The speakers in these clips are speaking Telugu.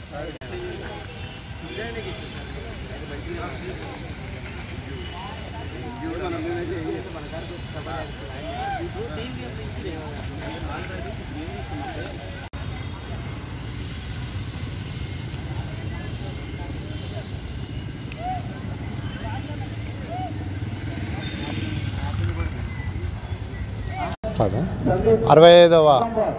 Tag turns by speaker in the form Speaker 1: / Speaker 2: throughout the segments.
Speaker 1: సార్ అరవై ఐదవ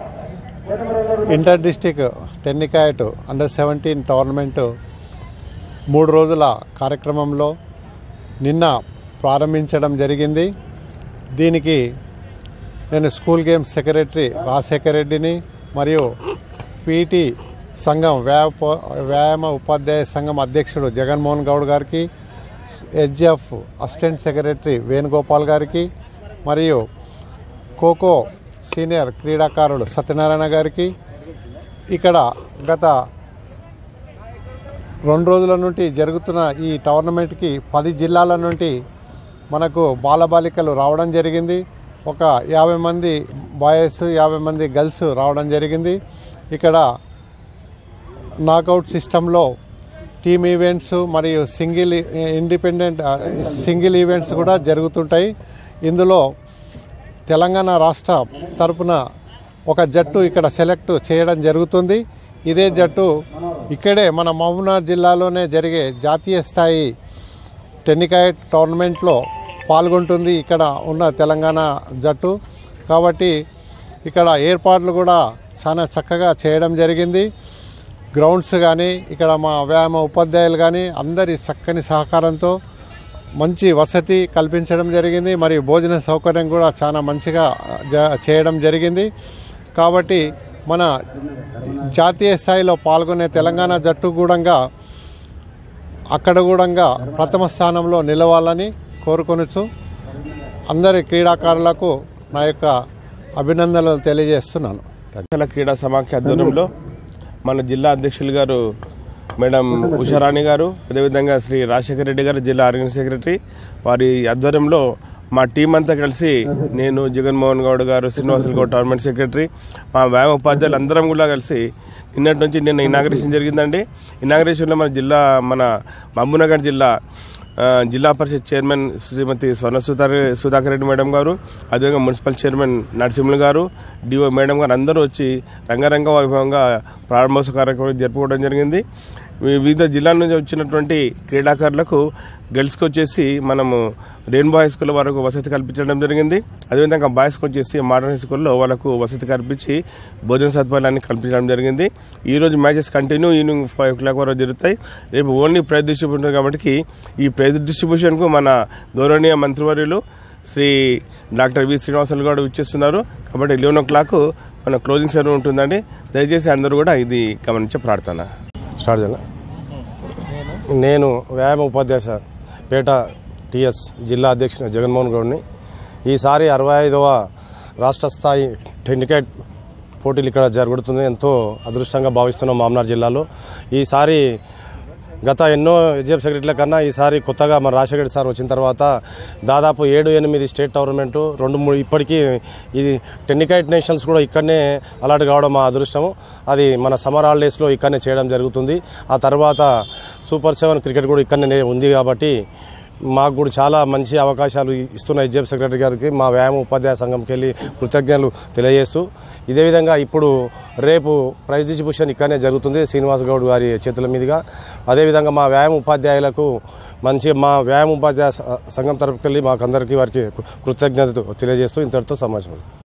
Speaker 1: inter district tennikoit under seventeen tournament మూడు రోజుల కార్యక్రమంలో నిన్న ప్రారంభించడం జరిగింది దీనికి నేను స్కూల్ గేమ్స్ సెక్రటరీ రాజశేఖర రెడ్డిని మరియు పీటీ సంఘం వ్యాప వ్యాయామ ఉపాధ్యాయ సంఘం అధ్యక్షుడు జగన్మోహన్ గౌడ్ గారికి హెచ్జిఎఫ్ అసిస్టెంట్ సెక్రటరీ వేణుగోపాల్ గారికి మరియు ఖోఖో సీనియర్ క్రీడాకారుడు సత్యనారాయణ గారికి ఇక్కడ గత రెండు రోజుల నుండి జరుగుతున్న ఈ టోర్నమెంట్కి పది జిల్లాల నుండి మనకు బాలబాలికలు రావడం జరిగింది ఒక యాభై మంది బాయ్స్ యాభై మంది గర్ల్స్ రావడం జరిగింది ఇక్కడ నాకౌట్ సిస్టంలో టీమ్ ఈవెంట్స్ మరియు సింగిల్ ఇండిపెండెంట్ సింగిల్ ఈవెంట్స్ కూడా జరుగుతుంటాయి ఇందులో తెలంగాణ రాష్ట్ర తరపున ఒక జట్టు ఇక్కడ సెలెక్ట్ చేయడం జరుగుతుంది ఇదే జట్టు ఇక్కడే మన మహబూబ్నగర్ జిల్లాలోనే జరిగే జాతీయ స్థాయి టెన్నికాయట్ టోర్నమెంట్లో పాల్గొంటుంది ఇక్కడ ఉన్న తెలంగాణ జట్టు కాబట్టి ఇక్కడ ఏర్పాట్లు కూడా చాలా చక్కగా చేయడం జరిగింది గ్రౌండ్స్ కానీ ఇక్కడ మా వ్యాయామ ఉపాధ్యాయులు కానీ అందరి చక్కని సహకారంతో మంచి వసతి కల్పించడం జరిగింది మరియు భోజన సౌకర్యం కూడా చాలా మంచిగా జ- చేయడం జరిగింది కాబట్టి మన జాతీయ స్థాయిలో పాల్గొనే తెలంగాణ జట్టు కూడా అక్కడ కూడా ప్రథమ స్థానంలో నిలవాలని కోరుకొనొచ్చు అందరి క్రీడాకారులకు నా యొక్క అభినందనలు తెలియజేస్తున్నాను
Speaker 2: కళ క్రీడా సమాఖ్య ఆధ్వర్యంలో మన జిల్లా అధ్యక్షులు గారు మేడం ఉషారాణి గారు అదేవిధంగా శ్రీ రాజశేఖర రెడ్డి గారు జిల్లా ఆర్గనైజ్ సెక్రటరీ వారి ఆధ్వర్యంలో మా టీం అంతా కలిసి నేను జగన్మోహన్ గౌడ్ గారు శ్రీనివాసులు గౌడ్ టోర్నమెంట్ సెక్రటరీ మా వ్యాయామ ఉపాధ్యాయులు అందరం కూడా కలిసి నిన్నటి నుంచి నిన్న ఇనాగ్రేషన్ జరిగిందండి ఇనాగ్రేషన్లో మన జిల్లా మన మహబూబ్నగర్ జిల్లా ఆ, జిల్లా పరిషత్ చైర్మన్ శ్రీమతి స్వర్ణ సుధాకర్ సుధాకర్ రెడ్డి మేడం గారు అదేవిధంగా మున్సిపల్ చైర్మన్ నరసింహులు గారు డిఓ మేడం గారు అందరూ వచ్చి రంగరంగ వైభవంగా ప్రారంభోత్సవ కార్యక్రమం జరుపుకోవడం జరిగింది వి- వివిధ జిల్లాల నుంచి వచ్చినటువంటి క్రీడాకారులకు గర్ల్స్కి వచ్చేసి మనము రెయిన్బో హై స్కూల్ వరకు వసతి కల్పించడం జరిగింది అదేవిధంగా బాయ్స్కి వచ్చేసి మోడర్న్ హై స్కూల్లో వాళ్ళకు వసతి కల్పించి భోజన సదుపాయాలన్నీ కల్పించడం జరిగింది ఈ రోజు matches continue evening five o'clock వరకు జరుగుతాయి రేపు ఓన్లీ ప్రైజ్ డిస్ట్రిబ్యూషన్ కాబట్టి ఈ ప్రైజ్ డిస్ట్రిబ్యూషన్కు మన గౌరవనీయ మంత్రివర్యులు శ్రీ డాక్టర్ వి శ్రీనివాసులు గారు ఇచ్చేస్తున్నారు కాబట్టి లెవెన్ ఓ క్లాక్ మన క్లోజింగ్ సెరమనీ ఉంటుందండి దయచేసి అందరూ కూడా ఇది గమనించే ప్రార్థన
Speaker 3: స్టార్ట్ చేయాలా నేను వ్యాయామ ఉపాధ్యాయ సార్ పేట టిఎస్ జిల్లా అధ్యక్షుడు జగన్మోహన్ గౌడ్ని ఈసారి అరవై ఐదవ రాష్ట్ర స్థాయి టెన్నికేట్ పోటీలు ఇక్కడ జరుగుతుంది ఎంతో అదృష్టంగా భావిస్తున్నాం మామనార్ జిల్లాలో ఈసారి గత ఎన్నో ఎగ్జిఎఫ్ సెక్రటరీల కన్నా ఈసారి కొత్తగా మన రాజశేఖర్ సార్ వచ్చిన తర్వాత దాదాపు ఏడు ఎనిమిది స్టేట్ టోర్నమెంటు రెండు మూడు ఇప్పటికీ ఇది టెన్నికైట్ నేషనల్స్ కూడా ఇక్కడనే అలాట్ కావడం మా అదృష్టము అది మన సమ్మర్ హాలిడేస్లో ఇక్కడనే చేయడం జరుగుతుంది ఆ తర్వాత సూపర్ సెవెన్ క్రికెట్ కూడా ఇక్కడనే ఉంది కాబట్టి మాకు కూడా చాలా మంచి అవకాశాలు ఇస్తున్న ఎగ్జిఎఫ్ సెక్రటరీ గారికి మా వ్యాయామ ఉపాధ్యాయ సంఘంకి వెళ్ళి కృతజ్ఞతలు తెలియజేస్తూ ఇదే విధంగా ఇప్పుడు రేపు ప్రైజ్ డిస్ట్రిబ్యూషన్ ఇక్కడనే జరుగుతుంది శ్రీనివాస్ గౌడ్ గారి చేతుల మీదుగా అదేవిధంగా మా వ్యాయామ ఉపాధ్యాయులకు మంచి మా వ్యాయామ ఉపాధ్యాయ స- సంఘం తరపుకెళ్ళి మాకందరికీ వారికి కృతజ్ఞతలు తెలియజేస్తూ ఇంతటితో సమాచారం